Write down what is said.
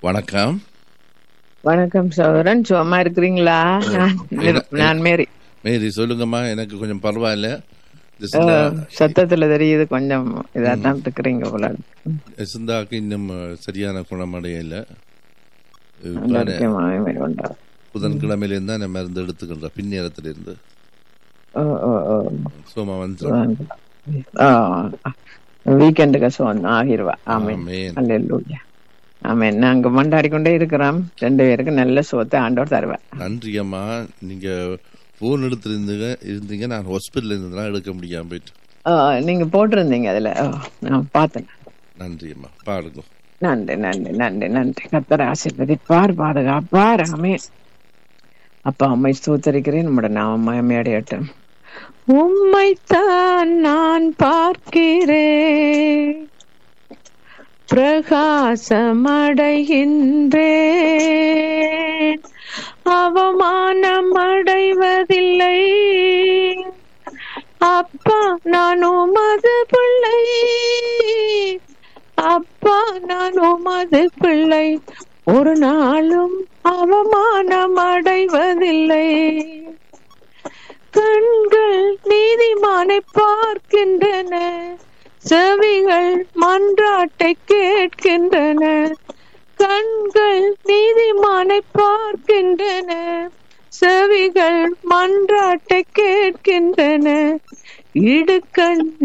வணக்கம் வணக்கம் சோதரன் சும்மா இருக்கிறீங்களா நான் என்ன- நான் மேரி மேரி சொல்லுங்கம்மா எனக்கு கொஞ்சம் பரவாயில்ல இந்த ஓ, சிந்தா சத்தத்துல தெரியுது கொஞ்சம் இதா தான் இருக்கிறீங்க போல சிந்தாக்கு இன்னும் அஹ், சரியான குணமடையல நல்லா இருக்கேன் மாமி மேரி கொண்டா புதன்கிழமையிலேருந்து தான் நான் மருந்து எடுத்துக்கின்ற பின்னேரத்திலிருந்து ஓ ஓ ஓ சோமா வந்து வீக்கெண்டுக்கு சோன் ஆகிருவா ஆமே ஆமென். அல்லேலூயா ஆமே நாங்க மண்டாடி கொண்டே இருக்கிறோம் ரெண்டு பேருக்கு நல்ல சோத்தை ஆண்டவர் தருவேன் நன்றி அம்மா நீங்க போன் எடுத்திருந்தீங்க இருந்தீங்க நான் ஹாஸ்பிட்டல் இருந்ததுலாம் எடுக்க முடியாம போயிட்டு ஓ, நீங்க போட்டிருந்தீங்க அதுல ஓ, நான் பார்த்தேன் நன்றி அம்மா பாருங்க நன்றி நன்றி நன்றி நன்றி கத்தர் ஆசீர்வதிப்பார் பாதுகாப்பார் ஆமே அப்பா அம்மை ஸ்தோத்தரிக்கிறேன் நம்முடைய நாம மயமையடையட்டும் உம்மைத்தான் நான் பார்க்கிறேன் பிரகாசமடைகின்றேன் அவமானம் அடைவதில்லை அப்பா நான் உமது பிள்ளை அப்பா நான் உமது பிள்ளை ஒரு நாளும் அவமானம் அடைவதில்லை கண்கள் நீதிமானை பார்க்கின்றன செவிகள் மன்றாட்டை கேட்கின்றன கண்கள் நீதிமானை பார்க்கின்றன செவிகள் மன்றாட்டை கேட்கின்றன இடுக்கண்